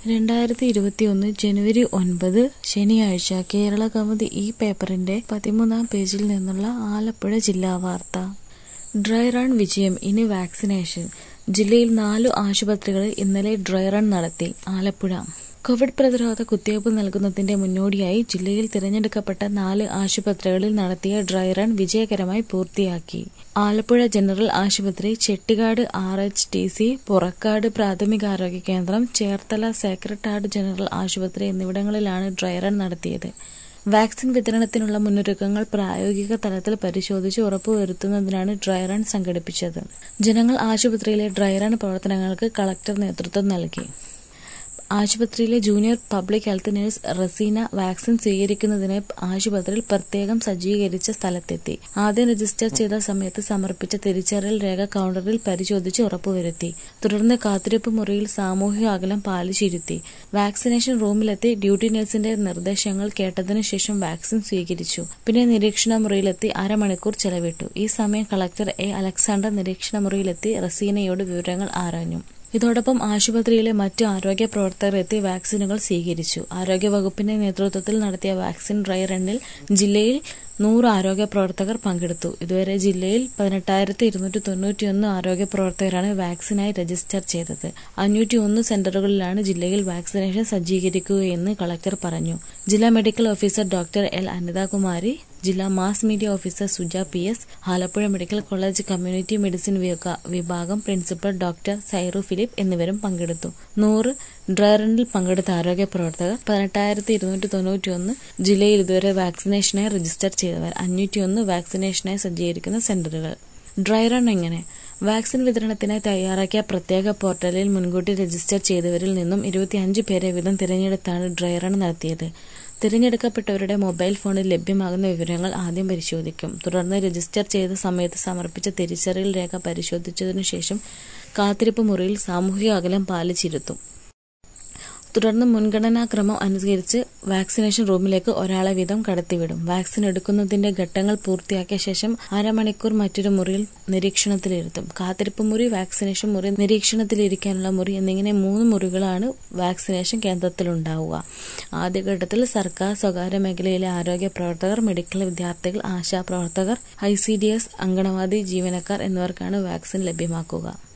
രണ്ടായിരത്തി ഇരുപത്തിയൊന്ന് ജനുവരി ഒൻപത് ശനിയാഴ്ച കേരള കൗമുദി ഈ പേപ്പറിന്റെ പതിമൂന്നാം പേജിൽ നിന്നുള്ള ആലപ്പുഴ ജില്ലാ വാർത്ത ഡ്രൈ റൺ വിജയം ഇനി വാക്സിനേഷൻ ജില്ലയിൽ നാലു ആശുപത്രികളിൽ ഇന്നലെ ഡ്രൈ റൺ നടത്തി ആലപ്പുഴ കോവിഡ് പ്രതിരോധ കുത്തിവയ്പ് നൽകുന്നതിന്റെ മുന്നോടിയായി ജില്ലയിൽ തിരഞ്ഞെടുക്കപ്പെട്ട നാല് ആശുപത്രികളിൽ നടത്തിയ ഡ്രൈ റൺ വിജയകരമായി പൂർത്തിയാക്കി ആലപ്പുഴ ജനറൽ ആശുപത്രി Chettikad R H T C Purakkad പ്രാഥമികാരോഗ്യ കേന്ദ്രം ചേർത്തല സേക്രഡ് ഹാർട്ട് ജനറൽ ആശുപത്രി എന്നിവിടങ്ങളിലാണ് ഡ്രൈ റൺ നടത്തിയത് വാക്സിൻ വിതരണത്തിനുള്ള മുന്നൊരുക്കങ്ങൾ പ്രായോഗിക തലത്തിൽ പരിശോധിച്ച് ഉറപ്പുവരുത്തുന്നതിനാണ് ഡ്രൈ റൺ സംഘടിപ്പിച്ചത് ജനങ്ങൾ ആശുപത്രിയിലെ ഡ്രൈ റൺ പ്രവർത്തനങ്ങൾക്ക് കളക്ടർ നേതൃത്വം നൽകി ആശുപത്രിയിലെ junior public health nurse Raseena vaccine സ്വീകരിക്കുന്നതിന് ആശുപത്രിയിൽ പ്രത്യേകം സജ്ജീകരിച്ച സ്ഥലത്തെത്തി ആദ്യം രജിസ്റ്റർ ചെയ്ത സമയത്ത് സമർപ്പിച്ച തിരിച്ചറിയൽ രേഖ കൗണ്ടറിൽ പരിശോധിച്ച് ഉറപ്പുവരുത്തി തുടർന്ന് കാത്തിരിപ്പ് മുറിയിൽ സാമൂഹിക അകലം പാലിച്ചിരുത്തി വാക്സിനേഷൻ റൂമിലെത്തി ഡ്യൂട്ടി നഴ്സിന്റെ നിർദ്ദേശങ്ങൾ കേട്ടതിനു ശേഷം വാക്സിൻ സ്വീകരിച്ചു പിന്നെ നിരീക്ഷണ മുറിയിലെത്തി അരമണിക്കൂർ ചെലവിട്ടു ഈ സമയം കളക്ടർ എ അലക്സാണ്ടർ നിരീക്ഷണ മുറിയിലെത്തി റസീനയോട് വിവരങ്ങൾ ആരാഞ്ഞു ഇതോടൊപ്പം ആശുപത്രിയിലെ മറ്റു ആരോഗ്യ പ്രവർത്തകർ എത്തി വാക്സിനുകൾ സ്വീകരിച്ചു ആരോഗ്യവകുപ്പിന്റെ നേതൃത്വത്തിൽ നടത്തിയ വാക്സിൻ ഡ്രൈ റണ്ണിൽ ജില്ലയിൽ നൂറ് ആരോഗ്യ പ്രവർത്തകർ പങ്കെടുത്തു ഇതുവരെ ജില്ലയിൽ പതിനെട്ടായിരത്തി ഇരുന്നൂറ്റി തൊണ്ണൂറ്റിയൊന്ന് ആരോഗ്യ പ്രവർത്തകരാണ് വാക്സിനായി രജിസ്റ്റർ ചെയ്തത് അഞ്ഞൂറ്റി ഒന്ന് സെന്ററുകളിലാണ് ജില്ലയിൽ വാക്സിനേഷൻ സജ്ജീകരിക്കുകയെന്ന് കളക്ടർ പറഞ്ഞു ജില്ലാ medical officer doctor L Anithakumari ജില്ലാ mass media officer Suja P S Alappuzha medical college community medicine വിഭാഗം പ്രിൻസിപ്പൽ ഡോക്ടർ സൈറു ഫിലിപ്പ് എന്നിവരും പങ്കെടുത്തു നൂറ് ഡ്രൈ റണ്ണിൽ പങ്കെടുത്ത ആരോഗ്യ പ്രവർത്തകർ പതിനെട്ടായിരത്തി ഇരുന്നൂറ്റി തൊണ്ണൂറ്റിയൊന്ന് ജില്ലയിൽ ഇതുവരെ വാക്സിനേഷനായി രജിസ്റ്റർ ചെയ്തവർ അഞ്ഞൂറ്റിയൊന്ന് വാക്സിനേഷനായി സജ്ജീകരിക്കുന്ന സെന്ററുകൾ ഡ്രൈ റൺ എങ്ങനെ വാക്സിൻ വിതരണത്തിനായി തയ്യാറാക്കിയ പ്രത്യേക പോർട്ടലിൽ മുൻകൂട്ടി രജിസ്റ്റർ ചെയ്തവരിൽ നിന്നും ഇരുപത്തിയഞ്ച് പേരെ വീതം തിരഞ്ഞെടുത്താണ് ഡ്രൈ റൺ നടത്തിയത് തിരഞ്ഞെടുക്കപ്പെട്ടവരുടെ മൊബൈൽ ഫോണിൽ ലഭ്യമാകുന്ന വിവരങ്ങൾ ആദ്യം പരിശോധിക്കും തുടർന്ന് രജിസ്റ്റർ ചെയ്ത സമയത്ത് സമർപ്പിച്ച തിരിച്ചറിയൽ രേഖ പരിശോധിച്ചതിനു ശേഷം കാത്തിരിപ്പ് മുറിയിൽ സാമൂഹിക അകലം പാലിച്ചിരുത്തും തുടർന്ന് മുൻഗണനാക്രമം അനുസരിച്ച് വാക്സിനേഷൻ റൂമിലേക്ക് ഒരാളെ വീതം കടത്തിവിടും വാക്സിൻ എടുക്കുന്നതിന്റെ ഘട്ടങ്ങൾ പൂർത്തിയാക്കിയ ശേഷം അരമണിക്കൂർ മറ്റൊരു മുറിയിൽ നിരീക്ഷണത്തിലിരുത്തും കാത്തിരിപ്പ് മുറി വാക്സിനേഷൻ മുറി നിരീക്ഷണത്തിലിരിക്കാനുള്ള മുറി എന്നിങ്ങനെ മൂന്ന് മുറികളാണ് വാക്സിനേഷൻ കേന്ദ്രത്തിലുണ്ടാവുക ആദ്യഘട്ടത്തിൽ സർക്കാർ സ്വകാര്യ മേഖലയിലെ ആരോഗ്യ പ്രവർത്തകർ മെഡിക്കൽ വിദ്യാർത്ഥികൾ ആശാപ്രവർത്തകർ I C D S anganwadi ജീവനക്കാർ എന്നിവർക്കാണ് വാക്സിൻ ലഭ്യമാക്കുക